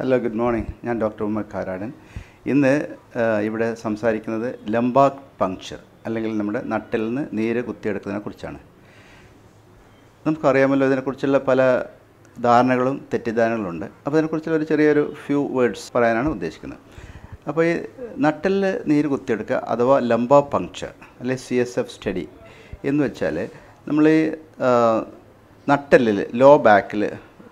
hello good morning ഞാൻ doctor Ummer Karadan ഇന്ന് ആ, ഇവിടെ സംസാരിക്കുന്നത് ലംബാക് പങ്ക്ചർ അല്ലെങ്കിൽ നമ്മുടെ നട്ടിൽ നിന്ന് നീര് കുത്തിയെടുക്കുന്നതിനെ കുറിച്ചാണ് നമുക്കറിയാമല്ലോ ഇതിനെക്കുറിച്ചുള്ള പല ധാരണകളും തെറ്റിദ്ധാരണകളുണ്ട് അപ്പോൾ ഇതിനെക്കുറിച്ചുള്ള ഒരു ചെറിയൊരു ഫ്യൂ വേർഡ്സ് പറയാനാണ് ഉദ്ദേശിക്കുന്നത് അപ്പോൾ ഈ നട്ടലിൽ നീര് കുത്തിയെടുക്കുക അഥവാ ലംബ പങ്ക്ചർ അല്ലെങ്കിൽ സി എസ് എഫ് സ്റ്റഡി എന്ന് വെച്ചാൽ നമ്മൾ ഈ നട്ടലിൽ ലോ ബാക്കിൽ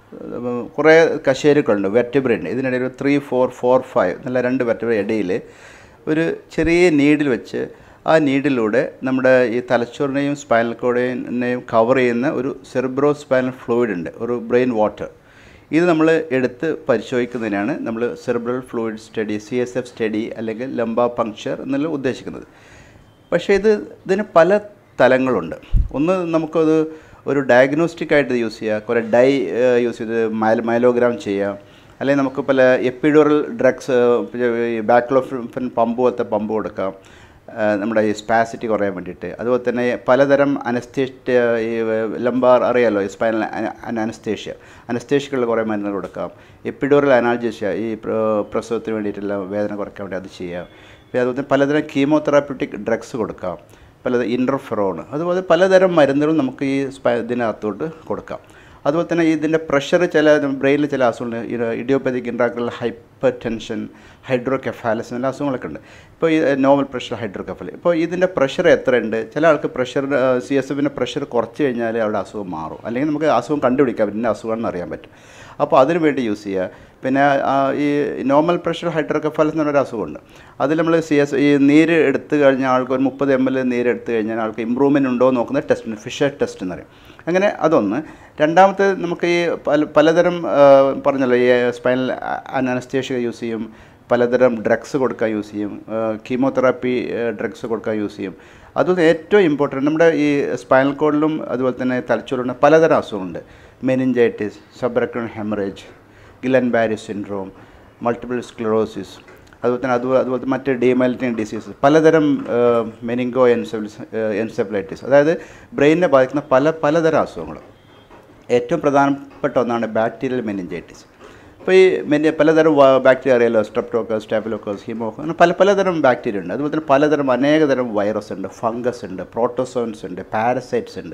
കുറേ കശേരുക്കളുണ്ട് വെർട്ടിബ്ര ഉണ്ട് ഇതിനിടയിൽ ഒരു ത്രീ ഫോർ ഫോർ ഫൈവ് നല്ല രണ്ട് വെർട്ടിബ്ര ഇടയിൽ ഒരു ചെറിയ നീഡിൽ വെച്ച് ആ നീഡിലൂടെ നമ്മുടെ ഈ തലച്ചോറിനെയും സ്പൈനൽ കോഡിനെയും കവർ ചെയ്യുന്ന ഒരു സെറിബ്രോ സ്പൈനൽ ഫ്ലൂയിഡ് ഉണ്ട് ഒരു ബ്രെയിൻ വാട്ടർ ഇത് നമ്മൾ എടുത്ത് പരിശോധിക്കുന്നതിനാണ് നമ്മൾ cerebral fluid study C S F study അല്ലെങ്കിൽ ലംബ പങ്ക്ചർ എന്നുള്ള ഉദ്ദേശിക്കുന്നത് പക്ഷേ ഇത് ഇതിന് പല തലങ്ങളുണ്ട് ഒന്ന് നമുക്കത് ഒരു ഡയഗ്നോസ്റ്റിക് ആയിട്ട് യൂസ് ചെയ്യാം കുറേ ഡൈ യൂസ് ചെയ്ത് മൈൽ മൈലോഗ്രാം ചെയ്യാം അല്ലെങ്കിൽ നമുക്ക് പല എപ്പിഡോറൽ ഡ്രഗ്സ് ബാക്ലോഫിൻ പമ്പ് പോലത്തെ പമ്പ് കൊടുക്കാം ആ, നമ്മുടെ ഈ സ്പാസിറ്റി കുറയാൻ വേണ്ടിയിട്ട് അതുപോലെ തന്നെ പലതരം അനസ്തേഷ്യ ഈ ലംബാർ അറിയാലോ ഈ സ്പൈനൽ അനസ്തേഷ്യ അനസ്തേഷ്യകളിൽ കുറേ മരുന്നുകൾ കൊടുക്കാം എപ്പിഡോറൽ അനാൾജേഷ്യ ഈ പ്ര- പ്രസവത്തിന് വേണ്ടിയിട്ടുള്ള വേദന കുറയ്ക്കാൻ വേണ്ടി അത് ചെയ്യാം പിന്നെ അതുപോലെ തന്നെ പലതരം കീമോതെറാപ്യൂട്ടിക് ഡ്രഗ്സ് കൊടുക്കാം പല ഇൻ്റർഫെറോൺ അതുപോലെ പലതരം മരുന്നുകളും നമുക്ക് ഈ സ്പൈ ഇതിനകത്തോട്ട് കൊടുക്കാം അതുപോലെ തന്നെ ഇതിൻ്റെ പ്രഷർ ചില ബ്രെയിനിൽ ചില അസുഖങ്ങൾ idiopathic intracranial hypertension hydrocephalus എല്ലാ അസുഖങ്ങളൊക്കെ ഉണ്ട് ഇപ്പോൾ ഈ നോർമൽ പ്രഷർ ഹൈഡ്രോകെഫാലി ഇപ്പോൾ ഇതിൻ്റെ പ്രഷർ എത്രയുണ്ട് ചില ആൾക്ക് പ്രഷർ സി എസ് എഫിൻ്റെ പ്രഷർ കുറച്ച് കഴിഞ്ഞാൽ അവിടെ അസുഖം മാറും അല്ലെങ്കിൽ നമുക്ക് അസുഖം കണ്ടുപിടിക്കാം പിന്നെ അസുഖമാണെന്ന് അറിയാൻ പറ്റും അപ്പോൾ അതിന് വേണ്ടി യൂസ് ചെയ്യുക പിന്നെ ആ, ഈ നോർമൽ പ്രഷർ ഹൈഡ്രോകെഫാലസ് എന്ന് പറഞ്ഞൊരു അസുഖമുണ്ട് അതിൽ നമ്മൾ സി എസ് ഈ നീര് എടുത്തു കഴിഞ്ഞാൽ ആൾക്ക് ഒരു മുപ്പത് എം എൽ നീര് എടുത്തു കഴിഞ്ഞാൽ ആൾക്ക് ഇമ്പ്രൂവ്മെൻറ്റ് ഉണ്ടോ എന്ന് നോക്കുന്ന ടെസ്റ്റ് ഫിഷർ ടെസ്റ്റ് എന്ന് പറയും അങ്ങനെ അതൊന്ന് രണ്ടാമത്തെ നമുക്ക് ഈ പല പലതരം ആ, പറഞ്ഞല്ലോ ഈ സ്പൈനൽ അനസ്തേഷ്യ യൂസ് ചെയ്യും പലതരം ഡ്രഗ്സ് കൊടുക്കാൻ യൂസ് ചെയ്യും കീമോതെറാപ്പി ഡ്രഗ്സ് കൊടുക്കാൻ യൂസ് ചെയ്യും അതുപോലെ ഏറ്റവും ഇമ്പോർട്ടൻറ്റ് നമ്മുടെ ഈ സ്പൈനൽ കോഡിലും അതുപോലെ തന്നെ തലച്ചോറിലും പലതരം അസുഖമുണ്ട് meningitis subarachnoid haemorrhage Guillain Barre syndrome multiple sclerosis അതുപോലെ തന്നെ അതുപോലെ അതുപോലെ മറ്റ് ഡീമൈലിറ്റിംഗ് ഡിസീസ് പലതരം മെനിങ്കോ എൻസെഫിസ് എൻസെഫലൈറ്റിസ് അതായത് ബ്രെയിനിനെ ബാധിക്കുന്ന പല പലതരം അസുഖങ്ങൾ ഏറ്റവും പ്രധാനപ്പെട്ട ഒന്നാണ് ബാക്ടീരിയൽ മെനിഞ്ചൈറ്റിസ് അപ്പോൾ ഈ മെനി പലതരം ബാക്ടീരിയ അറിയാലോ സ്ട്രെപ്റ്റോക്കസ് സ്റ്റാഫിലോക്കസ് ഹിമോക്കസ് അങ്ങനെ പല പലതരം ബാക്ടീരിയ ഉണ്ട് അതുപോലെ തന്നെ പലതരം അനേകതരം വൈറസ് ഉണ്ട് ഫംഗസ് ഉണ്ട് പ്രോട്ടോസോൺസ് ഉണ്ട് പാരസൈറ്റ്സ് ഉണ്ട്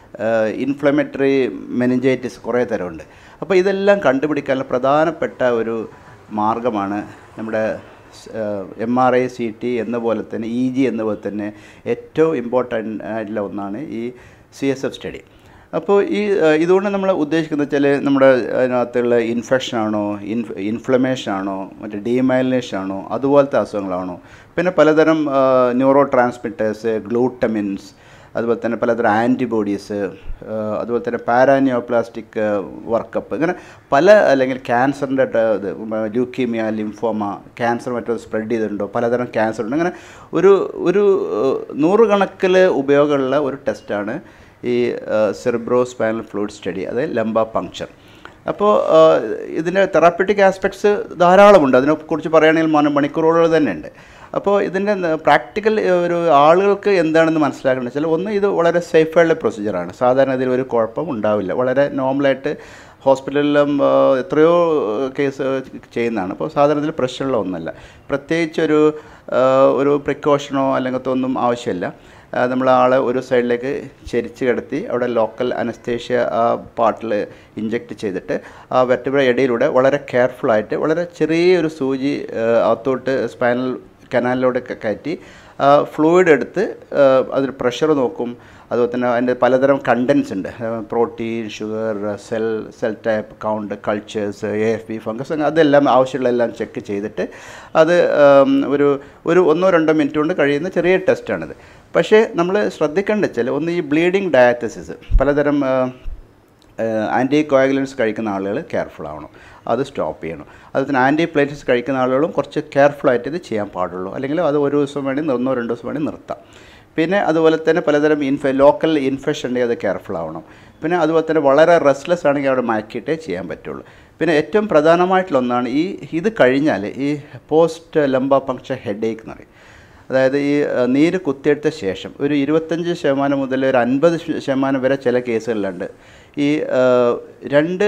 ഇൻഫ്ലമേറ്ററി മെനിഞ്ചൈറ്റിസ് കുറേ തരമുണ്ട് അപ്പോൾ ഇതെല്ലാം കണ്ടുപിടിക്കാനുള്ള പ്രധാനപ്പെട്ട ഒരു മാർഗമാണ് നമ്മുടെ M R I C T എന്ന പോലെ തന്നെ ഇ ജി എന്ന പോലെ തന്നെ ഏറ്റവും ഇമ്പോർട്ടൻ്റ് ആയിട്ടുള്ള ഒന്നാണ് ഈ സി എസ് എഫ് സ്റ്റഡി അപ്പോൾ ഈ ആ, ഇതുകൊണ്ട് നമ്മൾ ഉദ്ദേശിക്കുന്നത് വെച്ചാൽ നമ്മുടെ അതിനകത്തുള്ള ഇൻഫെക്ഷൻ ആണോ ഇൻഫ് ഇൻഫ്ലമേഷൻ ആണോ മറ്റേ ഡീമൈലിനേഷൻ ആണോ അതുപോലത്തെ അസുഖങ്ങളാണോ പിന്നെ പലതരം ന്യൂറോ ട്രാൻസ്മിറ്റേഴ്സ് ഗ്ലൂട്ടമിൻസ് അതുപോലെ തന്നെ പലതരം ആൻറ്റിബോഡീസ് അതുപോലെ തന്നെ പാരാനിയോപ്ലാസ്റ്റിക് വർക്കപ്പ് ഇങ്ങനെ പല അല്ലെങ്കിൽ ക്യാൻസറിൻ്റെ ഇത് ല്യൂക്കീമിയ ലിംഫോമ ക്യാൻസർ മറ്റോ സ്പ്രെഡ് ചെയ്തിട്ടുണ്ടോ പലതരം ക്യാൻസർ ഉണ്ട് അങ്ങനെ ഒരു ഒരു ഏഹ്, നൂറുകണക്കിൽ ഉപയോഗമുള്ള ഒരു ടെസ്റ്റാണ് ഈ സെറിബ്രോ സ്പൈനൽ ഫ്ലൂയിഡ് സ്റ്റഡി അതായത് ലംബ പങ്ക്ചർ അപ്പോൾ ഇതിൻ്റെ തെറാപ്പറ്റിക് ആസ്പെക്ട്സ് ധാരാളമുണ്ട് അതിനെക്കുറിച്ച് പറയുകയാണെങ്കിൽ മണി മണിക്കൂറുകൾ തന്നെ ഉണ്ട് അപ്പോൾ ഇതിൻ്റെ പ്രാക്ടിക്കൽ ഒരു ആളുകൾക്ക് എന്താണെന്ന് മനസ്സിലാക്കേണ്ടത് വെച്ചാൽ ഒന്ന് ഇത് വളരെ സേഫായുള്ള പ്രൊസീജിയറാണ് സാധാരണ ഇതിൽ ഒരു കുഴപ്പം ഉണ്ടാവില്ല വളരെ നോർമലായിട്ട് ഹോസ്പിറ്റലിലും ആ, എത്രയോ കേസ് ചെയ്യുന്നതാണ് അപ്പോൾ സാധാരണ ഇതിൽ പ്രശ്നമുള്ള ഒന്നല്ല പ്രത്യേകിച്ച് ഒരു ആ, ഒരു പ്രിക്കോഷനോ അല്ലെങ്കിൽ ഒന്നും ആവശ്യമില്ല ആ, നമ്മൾ ആളെ ഒരു സൈഡിലേക്ക് ചെരിച്ച് കിടത്തി അവിടെ ലോക്കൽ അനസ്തേഷ്യ ആ പാർട്ടിൽ ഇഞ്ചെക്ട് ചെയ്തിട്ട് ആ വെർട്ടിബ്ര ഇടയിലൂടെ വളരെ കെയർഫുള്ളായിട്ട് വളരെ ചെറിയൊരു സൂചി ആ, അകത്തോട്ട് സ്പൈനൽ കനാലിലൂടെ ഒക്കെ കയറ്റി ഫ്ലൂയിഡ് എടുത്ത് ആ, അതിൽ പ്രഷർ നോക്കും അതുപോലെ തന്നെ അതിൻ്റെ പലതരം കണ്ടൻസ് ഉണ്ട് protein sugar cell cell type count cultures A F B fungus അങ്ങനെ അതെല്ലാം ആവശ്യമുള്ള എല്ലാം ചെക്ക് ചെയ്തിട്ട് അത് ആം, ഒരു ഒരു ഒന്നോ രണ്ടോ മിനിറ്റ് കൊണ്ട് കഴിയുന്ന ചെറിയ ടെസ്റ്റാണിത് പക്ഷേ നമ്മൾ ശ്രദ്ധിക്കേണ്ട വെച്ചാൽ ഒന്ന് ഈ ബ്ലീഡിങ് ഡയാത്തസിസ് പലതരം ആ, ആൻറ്റി കോയാഗുലൻസ് കഴിക്കുന്ന ആളുകൾ കെയർഫുൾ ആവണം അത് സ്റ്റോപ്പ് ചെയ്യണം അതുപോലെ തന്നെ ആൻറ്റി പ്ലേറ്റസ് കഴിക്കുന്ന ആളുകളും കുറച്ച് കെയർഫുള്ളായിട്ട് ഇത് ചെയ്യാൻ പാടുള്ളൂ അല്ലെങ്കിൽ അത് ഒരു ദിവസം വേണ്ടി ഒന്നോ രണ്ടോ ദിവസം വേണ്ടി നിർത്താം പിന്നെ അതുപോലെ തന്നെ പലതരം ഇൻഫ ലോക്കൽ ഇൻഫെക്ഷൻ ഉണ്ടെങ്കിൽ അത് കെയർഫുൾ ആവണം പിന്നെ അതുപോലെ തന്നെ വളരെ റെസ്റ്റ്ലെസ് ആണെങ്കിൽ അവിടെ മാറ്റിയിട്ടേ ചെയ്യാൻ പറ്റുള്ളൂ പിന്നെ ഏറ്റവും പ്രധാനമായിട്ടുള്ള ഒന്നാണ് ഈ ഇത് കഴിഞ്ഞാൽ ഈ പോസ്റ്റ് ലംബ പങ്ക്ചർ ഹെഡേക്ക് എന്ന് പറയും അതായത് ഈ അഹ്, നീര് കുത്തിയെടുത്ത ശേഷം ഒരു ഇരുപത്തഞ്ച് ശതമാനം മുതൽ ഒരു അൻപത് ശതമാനം വരെ ചില കേസുകളിലുണ്ട് ഈ അഹ്, രണ്ട്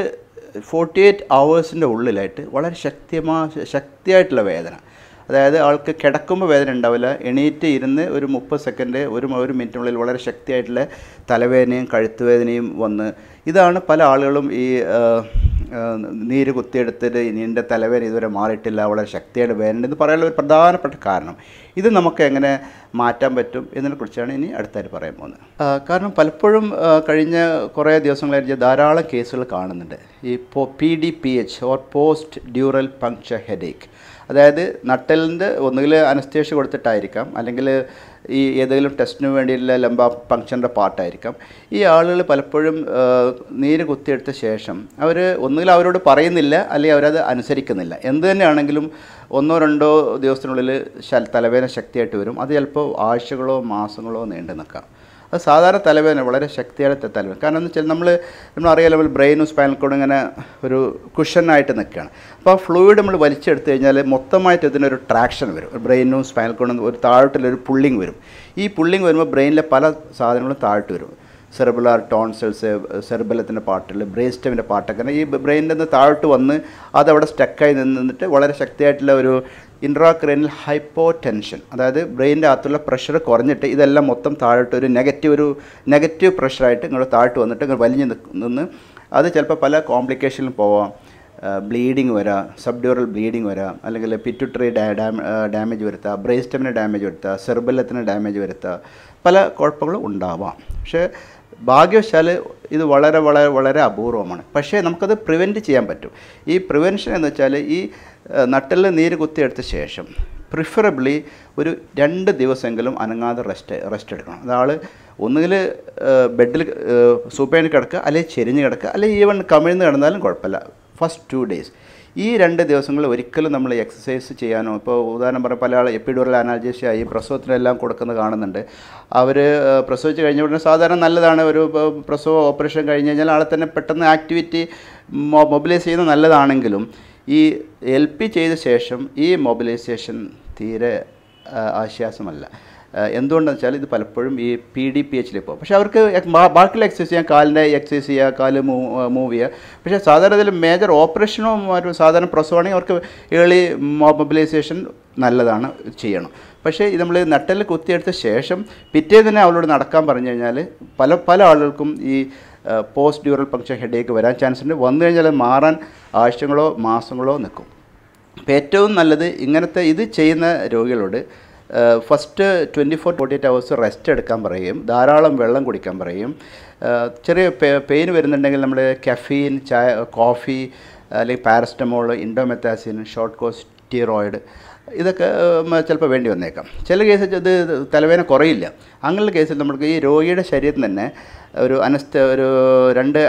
ഫോർട്ടി എയ്റ്റ് അവേഴ്സിൻ്റെ ഉള്ളിലായിട്ട് വളരെ ശക്തിമാ ശക്തിയായിട്ടുള്ള വേദന അതായത് ആൾക്ക് കിടക്കുമ്പോൾ വേദന ഉണ്ടാവില്ല എണീറ്റ് ഇരുന്ന് ഒരു മുപ്പത് സെക്കൻഡ് ഒരു ഒരു മിനിറ്റിനുള്ളിൽ വളരെ ശക്തിയായിട്ടുള്ള തലവേദനയും കഴുത്തുവേദനയും വന്ന് ഇതാണ് പല ആളുകളും ഈ ആ, ആ, നീര് കുത്തിയെടുത്തിട്ട് ഇനി എൻ്റെ തലവേദന ഇതുവരെ മാറിയിട്ടില്ല വളരെ ശക്തിയായിട്ട് വേദന എന്ന് പറയാനുള്ള ഒരു പ്രധാനപ്പെട്ട കാരണം ഇത് നമുക്ക് എങ്ങനെ മാറ്റാൻ പറ്റും എന്നതിനെക്കുറിച്ചാണ് ഇനി അടുത്തായിട്ട് പറയാൻ പോകുന്നത് ആ, കാരണം പലപ്പോഴും ആ, കഴിഞ്ഞ കുറേ ദിവസങ്ങളായിട്ട് ഞാൻ ധാരാളം കേസുകൾ കാണുന്നുണ്ട് ഈ P D P H or post dural puncture headache അതായത് നട്ടലിൻ്റെ ഒന്നുകിൽ അനസ്തേഷ്യ കൊടുത്തിട്ടായിരിക്കാം അല്ലെങ്കിൽ ഈ ഏതെങ്കിലും ടെസ്റ്റിന് വേണ്ടിയുള്ള ലംബ പങ്ക്ചറിൻ്റെ പാർട്ടായിരിക്കാം ഈ ആളുകൾ പലപ്പോഴും ആ, നീര് കുത്തിയെടുത്ത ശേഷം അവർ ഒന്നുകിൽ അവരോട് പറയുന്നില്ല അല്ലെങ്കിൽ അവരത് അനുസരിക്കുന്നില്ല എന്ത് തന്നെയാണെങ്കിലും ഒന്നോ രണ്ടോ ദിവസത്തിനുള്ളിൽ ശൽ തലവേദന ശക്തിയായിട്ട് വരും അത് ചിലപ്പോൾ ആഴ്ചകളോ മാസങ്ങളോ നീണ്ടു നിൽക്കാം അത് സാധാരണ തലവേദന വളരെ ശക്തിയായിട്ട് തലവേദന കാരണം എന്ന് വെച്ചാൽ നമ്മൾ നമ്മൾ അറിയാലോ നമ്മൾ ബ്രെയിനും സ്പൈനൽ കോഡും ഇങ്ങനെ ഒരു കുഷനായിട്ട് നിൽക്കുകയാണ് അപ്പോൾ ആ ഫ്ലൂയിഡ് നമ്മൾ വലിച്ചെടുത്ത് കഴിഞ്ഞാൽ മൊത്തമായിട്ട് ഇതിനൊരു ട്രാക്ഷൻ വരും ബ്രെയിനും സ്പൈനൽ കോഡും ഒരു താഴോട്ടുള്ളൊരു പുള്ളിങ് വരും ഈ പുള്ളിങ് വരുമ്പോൾ ബ്രെയിനിലെ പല സാധനങ്ങളും താഴോട്ട് വരും സെർബുലാർ ടോൺസൽസ് സെർബലത്തിൻ്റെ പാട്ടുകൾ ബ്രെയിൻ സ്റ്റെമിൻ്റെ പാട്ടൊക്കെ ഈ ബ്രെയിനിൽ നിന്ന് താഴോട്ട് വന്ന് അതവിടെ സ്റ്റക്കായി നിന്നിട്ട് വളരെ ശക്തിയായിട്ടുള്ള ഒരു ഇൻട്രാക്രൈനൽ ഹൈപ്പോ ടെൻഷൻ അതായത് ബ്രെയിനിൻ്റെ അകത്തുള്ള പ്രഷർ കുറഞ്ഞിട്ട് ഇതെല്ലാം മൊത്തം താഴോട്ട് ഒരു നെഗറ്റീവ് ഒരു നെഗറ്റീവ് പ്രഷറായിട്ട് ഇങ്ങോട്ട് താഴോട്ട് വന്നിട്ട് ഇങ്ങനെ വലിഞ്ഞ് നിക്ക് നിന്ന് അത് ചിലപ്പോൾ പല കോംപ്ലിക്കേഷനിലും പോവാം ബ്ലീഡിങ് വരാം സബ്ഡ്യൂറൽ ബ്ലീഡിങ് വരാം അല്ലെങ്കിൽ പിറ്റുട്ടറി ഡാമേജ് വരുത്തുക ബ്രെയിൻ സ്റ്റെമിന് ഡാമേജ് വരുത്തുക സെർബലത്തിന് ഡാമേജ് വരുത്തുക പല കുഴപ്പങ്ങളും ഉണ്ടാവാം പക്ഷേ ഭാഗ്യവശാൽ ഇത് വളരെ വളരെ വളരെ അപൂർവമാണ് പക്ഷേ നമുക്കത് പ്രിവെൻറ്റ് ചെയ്യാൻ പറ്റും ഈ പ്രിവെൻഷൻ എന്ന് വെച്ചാൽ ഈ നട്ടലിൽ നീര് കുത്തിയെടുത്ത ശേഷം പ്രിഫറബിളി ഒരു രണ്ട് ദിവസമെങ്കിലും അനങ്ങാതെ റെസ്റ്റ് റെസ്റ്റ് എടുക്കണം അതാൾ ഒന്നുകിൽ ബെഡിൽ സൂപ്പേണി കിടക്കുക അല്ലെങ്കിൽ ചെരിഞ്ഞ് കിടക്കുക അല്ലെങ്കിൽ ഈവൻ കമിഴ്ന്ന് കിടന്നാലും കുഴപ്പമില്ല ഫസ്റ്റ് ടു ഡേയ്സ് ഈ രണ്ട് ദിവസങ്ങളിൽ ഒരിക്കലും നമ്മൾ എക്സസൈസ് ചെയ്യാനോ ഇപ്പോൾ ഉദാഹരണം പറഞ്ഞാൽ പല ആൾ എപ്പിഡോറൽ അനാൽജേഷ്യായി പ്രസവത്തിനെല്ലാം കൊടുക്കുന്നത് കാണുന്നുണ്ട് അവർ പ്രസവിച്ച് കഴിഞ്ഞ ഉടനെ സാധാരണ നല്ലതാണ് ഒരു പ- പ്രസവ ഓപ്പറേഷൻ കഴിഞ്ഞ് കഴിഞ്ഞാൽ ആളെ തന്നെ പെട്ടെന്ന് ആക്ടിവിറ്റി മൊബിലൈസ് ചെയ്യുന്നത് നല്ലതാണെങ്കിലും ഈ എൽ പി ചെയ്ത ശേഷം ഈ മൊബിലൈസേഷൻ തീരെ ആ, ആശ്വാസമല്ല ആ, എന്തുകൊണ്ടെന്ന് വെച്ചാൽ ഇത് പലപ്പോഴും ഈ പി ഡി പി എച്ചിൽ പോകും പക്ഷേ അവർക്ക് എക്- ബാ- ബാക്കിയുള്ള എക്സസൈസ് ചെയ്യാം കാലിൻ്റെ എക്സസൈസ് ചെയ്യുക കാല് മൂവ് മൂവ് ചെയ്യുക പക്ഷേ സാധാരണ ഇതിൽ മേജർ ഓപ്പറേഷനോ ഒരു സാധാരണ പ്രസവമാണെങ്കിൽ അവർക്ക് ഏർലി മൊബിലൈസേഷൻ നല്ലതാണ് ചെയ്യണം പക്ഷേ ഇത് നമ്മൾ നട്ടലിൽ കുത്തിയെടുത്ത ശേഷം പിറ്റേ തന്നെ അവളോട് നടക്കാൻ പറഞ്ഞു കഴിഞ്ഞാൽ പല പല ആളുകൾക്കും ഈ പോസ്റ്റ് ഡ്യൂറൽ പങ്ക്ചർ ഹെഡേക്ക് വരാൻ ചാൻസ് ഉണ്ട് വന്നു കഴിഞ്ഞാൽ അത് മാറാൻ ആഴ്ചകളോ മാസങ്ങളോ നിൽക്കും അപ്പോൾ ഏറ്റവും നല്ലത് ഇങ്ങനത്തെ ഇത് ചെയ്യുന്ന രോഗികളോട് first twenty four forty eight hours rest എടുക്കാൻ പറയും ധാരാളം വെള്ളം കുടിക്കാൻ പറയും ആ, ചെറിയ പെയിൻ വരുന്നുണ്ടെങ്കിൽ നമ്മൾ കഫീൻ ചായ കോഫി അല്ലെങ്കിൽ paracetamol indomethacin short course steroid ഇതൊക്കെ ചിലപ്പോൾ വേണ്ടി വന്നേക്കാം ചില കേസിൽ ഇത് തലവേദന കുറയില്ല അങ്ങനെയുള്ള കേസിൽ നമുക്ക് ഈ രോഗിയുടെ ശരീരത്തിൽ തന്നെ ഒരു അനസ്ത ഒരു രണ്ട്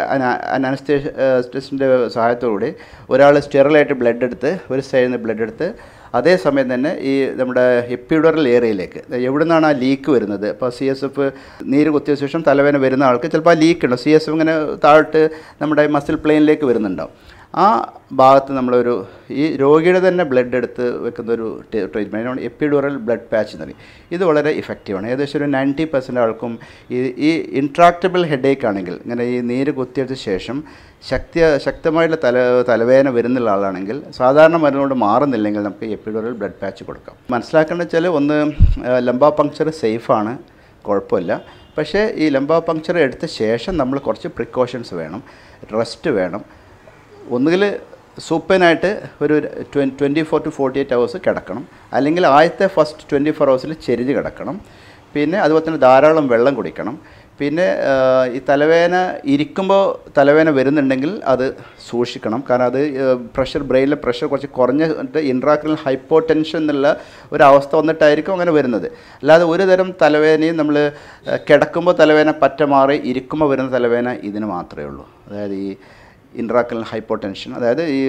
അനസ്തേഷ്യൻ്റെ സഹായത്തോടുകൂടി ഒരാൾ സ്റ്റെറിലായിട്ട് ബ്ലഡ് എടുത്ത് ഒരു സൈഡിൽ നിന്ന് ബ്ലഡ് എടുത്ത് അതേസമയം തന്നെ ഈ നമ്മുടെ എപ്പിഡറൽ ഏരിയയിലേക്ക് എവിടെ നിന്നാണ് ആ ലീക്ക് വരുന്നത് അപ്പോൾ സി എസ് എഫ് നീര് കുത്തിയ ശേഷം തലവേദന വരുന്ന ആൾക്ക് ചിലപ്പോൾ ആ ലീക്ക് ഉണ്ടാവും സി എസ് എഫ് ഇങ്ങനെ താഴോട്ട് നമ്മുടെ മസിൽ പ്ലെയിനിലേക്ക് വരുന്നുണ്ടാവും ആ ഭാഗത്ത് നമ്മളൊരു ഈ രോഗിയുടെ തന്നെ ബ്ലഡ് എടുത്ത് വെക്കുന്ന ഒരു ട്രീറ്റ്മെൻറ്റ് അതിനാണ് എപ്പിഡോറൽ ബ്ലഡ് പാച്ച് എന്ന് പറയും ഇത് വളരെ ഇഫക്റ്റീവാണ് ഏകദേശം ഒരു നയൻറ്റി പെർസെൻറ്റ് ആൾക്കും ഈ ഈ ഇൻട്രാക്റ്റബിൾ ഹെഡേക്ക് ആണെങ്കിൽ ഇങ്ങനെ ഈ നീര് കുത്തിയെടുത്ത ശേഷം ശക്തി ശക്തമായിട്ടുള്ള തല തലവേദന വരുന്നുള്ള ആളാണെങ്കിൽ സാധാരണ മരുന്നുകൊണ്ട് മാറുന്നില്ലെങ്കിൽ നമുക്ക് എപ്പിഡോറൽ ബ്ലഡ് പാച്ച് കൊടുക്കാം മനസ്സിലാക്കേണ്ടത് വെച്ചാൽ ഒന്ന് ലംബാ പങ്ക്ചർ സേഫാണ് കുഴപ്പമില്ല പക്ഷേ ഈ ലംബാ പങ്ക്ചർ എടുത്ത ശേഷം നമ്മൾ കുറച്ച് പ്രിക്കോഷൻസ് വേണം റെസ്റ്റ് വേണം ഒന്നുകിൽ സൂപ്പനായിട്ട് ഒരു twenty four to forty eight hours കിടക്കണം അല്ലെങ്കിൽ ആദ്യത്തെ ഫസ്റ്റ് ട്വൻറ്റി ഫോർ ഹവേഴ്സിൽ ചെരിഞ്ഞ് കിടക്കണം പിന്നെ അതുപോലെ തന്നെ ധാരാളം വെള്ളം കുടിക്കണം പിന്നെ ആ, ഈ തലവേദന ഇരിക്കുമ്പോൾ തലവേദന വരുന്നുണ്ടെങ്കിൽ അത് സൂക്ഷിക്കണം കാരണം അത് പ്രഷർ ബ്രെയിനിലെ പ്രഷർ കുറച്ച് കുറഞ്ഞിട്ട് ഇൻട്രാക്രൽ ഹൈപ്പോ ടെൻഷൻ എന്നുള്ള ഒരു അവസ്ഥ വന്നിട്ടായിരിക്കും അങ്ങനെ വരുന്നത് അല്ലാതെ ഒരു തരം തലവേദനയും നമ്മൾ കിടക്കുമ്പോൾ തലവേദന പറ്റ മാറി ഇരിക്കുമ്പോൾ വരുന്ന തലവേദന ഇതിന് മാത്രമേ ഉള്ളൂ അതായത് ഈ ഇൻട്രാക്കൽ ഹൈപ്പോടെൻഷൻ അതായത് ഈ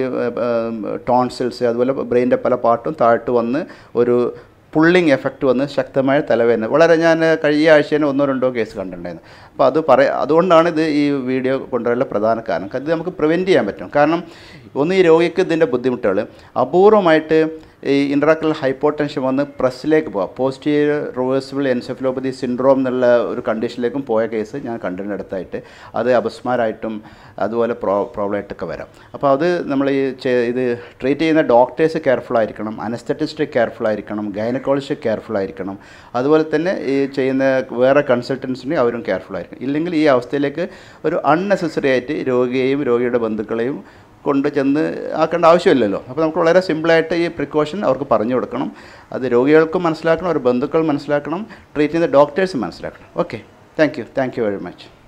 ടോൺസിൽസ് അതുപോലെ ബ്രെയിൻ്റെ പല പാർട്ടും താഴ്ത്ത് വന്ന് ഒരു പുള്ളിങ് എഫക്റ്റ് വന്ന് ശക്തമായ തലവേദന വളരെ ഞാൻ കഴിഞ്ഞ ആഴ്ച തന്നെ ഒന്നോ രണ്ടോ കേസ് കണ്ടിട്ടുണ്ടായിരുന്നു അപ്പോൾ അത് പറ അതുകൊണ്ടാണ് ഇത് ഈ വീഡിയോ കൊണ്ടുവരാനുള്ള പ്രധാന കാരണം ഇത് നമുക്ക് പ്രിവെൻറ്റ് ചെയ്യാൻ പറ്റും കാരണം ഒന്ന് ഈ രോഗിക്ക് ഇതിൻ്റെ ബുദ്ധിമുട്ടുകൾ അപൂർവമായിട്ട് ഈ ഇൻട്രാക്രൽ ഹൈപ്പോട്ടൻഷൻ വന്ന് പ്രസ്സിലേക്ക് പോവാം പോസ്റ്റീരിയർ റിവേഴ്സിബിൾ എൻസെഫലോപ്പതി സിൻഡ്രോം എന്നുള്ള ഒരു കണ്ടീഷനിലേക്കും പോയ കേസ് ഞാൻ കണ്ടിട്ടുണ്ടടുത്തായിട്ട് അത് അപസ്മാരായിട്ടും അതുപോലെ പ്രോ പ്രോബ്ലമായിട്ടൊക്കെ വരാം അപ്പോൾ അത് നമ്മൾ ഈ ചെ- ഇത് ട്രീറ്റ് ചെയ്യുന്ന ഡോക്ടേഴ്സ് കെയർഫുൾ ആയിരിക്കണം അനസ്തറ്റിസ്റ്റ് കെയർഫുൾ ആയിരിക്കണം ഗൈനക്കോളജിസ്റ്റ് കെയർഫുൾ ആയിരിക്കണം അതുപോലെ തന്നെ ഈ ചെയ്യുന്ന വേറെ കൺസൾട്ടൻസിനെ അവരും കെയർഫുൾ ആയിരിക്കണം ഇല്ലെങ്കിൽ ഈ അവസ്ഥയിലേക്ക് ഒരു അൺനെസസറി ആയിട്ട് രോഗിയെയും രോഗിയുടെ ബന്ധുക്കളെയും കൊണ്ട് ചെന്ന് ആക്കേണ്ട ആവശ്യമില്ലല്ലോ അപ്പോൾ നമുക്ക് വളരെ സിമ്പിളായിട്ട് ഈ പ്രിക്കോഷൻ അവർക്ക് പറഞ്ഞു കൊടുക്കണം അത് രോഗികൾക്കും മനസ്സിലാക്കണം ഒരു ബന്ധുക്കൾ മനസ്സിലാക്കണം ട്രീറ്റ് ചെയ്യുന്ന ഡോക്ടേഴ്സ് മനസ്സിലാക്കണം okay thank you thank you very much